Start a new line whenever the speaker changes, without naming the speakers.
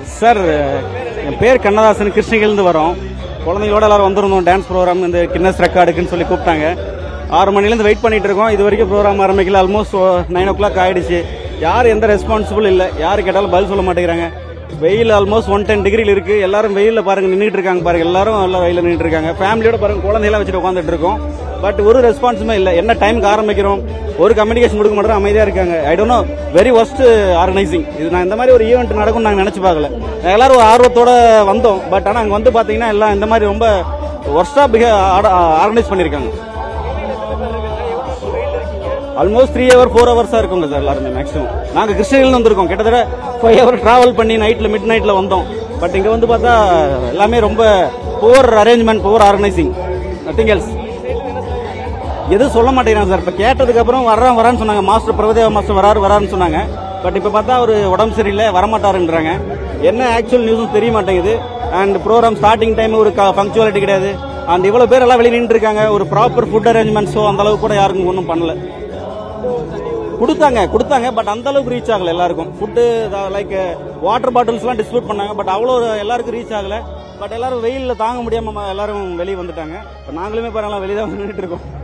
sir என் பேர் கண்ணதாசன் கிருஷ்ணகிரிலேருந்து வரோம் குழந்தைங்களோட எல்லாரும் வந்திருந்தோம் டான்ஸ் ப்ரோக்ராம் இந்த கின்னஸ் ரெக்கார்டுக்குன்னு சொல்லி கூப்பிட்டாங்க ஆறு மணிலேருந்து வெயிட் பண்ணிட்டு இருக்கோம் இது வரைக்கும் ப்ரோக்ராம் ஆரம்பிக்கல ஆல்மோஸ்ட் நைன் ஓ கிளாக் ஆயிடுச்சு யார் எந்த ரெஸ்பான்சிபிள் இல்லை யார் கேட்டாலும் பதில் சொல்ல மாட்டேங்கிறாங்க வெயில் ஆல்மோஸ்ட் ஒன் டென் டிகிரியில் இருக்கு எல்லாரும் வெயில்ல பாருங்க நின்றுட்டு இருக்காங்க பாருங்க எல்லாரும் எல்லாம் வெயில நின்றுட்டு இருக்காங்க ஃபேமிலியோட பாருங்க குழந்தையெல்லாம் வச்சுட்டு உட்காந்துட்டு இருக்கோம் பட் ஒரு ரெஸ்பான்ஸுமே இல்லை என்ன டைமுக்கு ஆரம்பிக்கிறோம் ஒரு கம்யூனிகேஷன் கொடுக்க மாட்டோம் அமைதியா இருக்காங்க I don't know very worst organising இது நான் இந்த மாதிரி ஒரு ஈவெண்ட் நடக்கும் நாங்கள் நினைச்சு பார்க்கல நாங்க எல்லாரும் ஒரு ஆர்வத்தோட வந்தோம் பட் ஆனால் அங்கே வந்து பார்த்தீங்கன்னா எல்லாம் இந்த மாதிரி ரொம்ப ஒர்ஸ்டா பிஹே ஆர்கனைஸ் பண்ணியிருக்காங்க ஆல்மோஸ்ட் த்ரீ ஹவர் ஃபோர் ஹவர்ஸாக இருக்குங்க சார் எல்லாருமே மேக்ஸிமம் நாங்கள் கிருஷ்ணகிரியில் வந்திருக்கோம் கிட்டத்தட்ட ஃபைவ் ஹவர் ட்ராவல் பண்ணி நைட்டில் மிட் நைட்டில் வந்தோம் பட் இங்கே வந்து பார்த்தா எல்லாமே ரொம்ப poor arrangement poor organising nothing else எதுவும் சொல்ல மாட்டேங்கிறாங்க சார் இப்போ கேட்டதுக்கு அப்புறம் வர்றேன் வரான்னு சொன்னாங்க மாஸ்டர் பிரபுதேவ மாஸ்டர் வராரு வராருன்னு சொன்னாங்க பட் இப்போ பார்த்தா அவர் உடம்பு சரியில்லை வரமாட்டாருன்றாங்க என்ன ஆக்சுவல் நியூஸும் தெரிய மாட்டேங்குது அண்ட் ப்ரோக்ராம் ஸ்டார்டிங் டைம் ஒரு பங்க்சுவாலிட்டி கிடையாது அண்ட் இவ்வளோ பேர் எல்லாம் வெளியே நின்று இருக்காங்க ஒரு ப்ராப்பர் ஃபுட் அரேஞ்ச்மெண்ட்ஸோ அந்த அளவுக்கு கூட யாருக்கும் ஒன்றும் பண்ணல கொடுத்தாங்க கொடுத்தாங்க பட் அந்த அளவுக்கு ரீச் ஆகல எல்லாருக்கும் ஃபுட்டு லைக் வாட்டர் பாட்டில்ஸ்லாம் டிஸ்ட்ரிபியூட் பண்ணாங்க பட் அவ்வளோ எல்லாருக்கும் ரீச் ஆகல பட் எல்லாரும் வெயிலில் தாங்க முடியாம ம- எல்லாரும் வெளியே வந்துட்டாங்க இப்போ நாங்களுமே பாருங்களா வெளியே தான் நின்றுட்டு இருக்கோம்